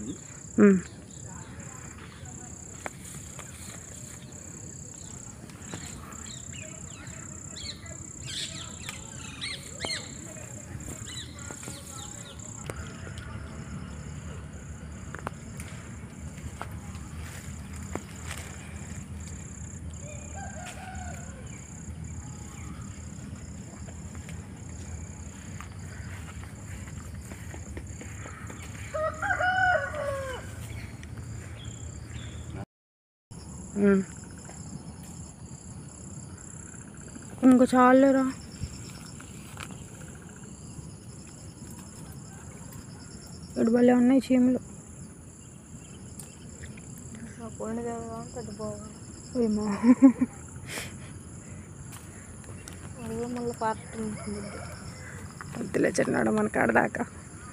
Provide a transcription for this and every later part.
ఉమ్. ఉమ్. ఇంకో చాలురా ఇక్కడ భలే ఉన్నాయి చీమలు పోయిన పెద్ద బాగా ఏమో అదిగో మళ్ళీ పార్ట్ ఉంటుంది వద్దులే చిన్నాడు మన కాడ దాకా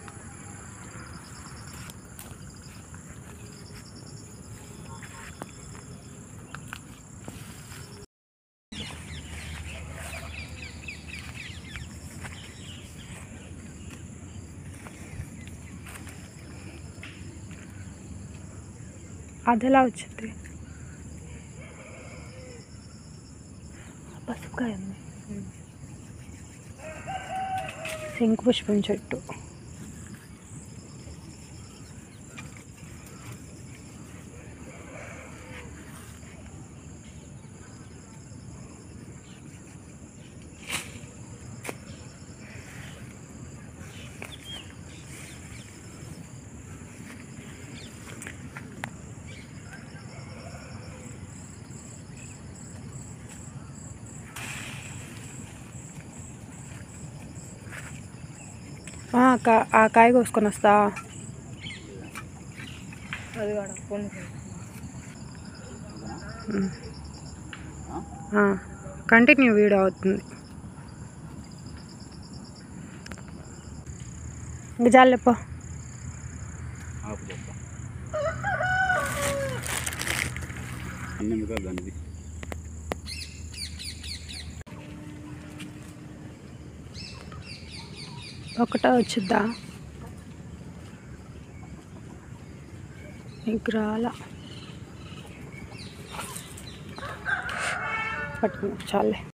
అదెలా వచ్చింది పసుపుకాయ ఉంది శంకు పుష్పం చెట్టు ఆ, కా- ఆ కాయ కోసుకొని వస్తా అది కూడా కొన్ని కంటిన్యూ వీడియో అవుతుంది ఇంక చాలేపో ఆపు చెప్తా అన్ని మిగతా దానిది ఒకటో వచ్చిద్దా నీకు రాలా పట్టుకున్నా చాలే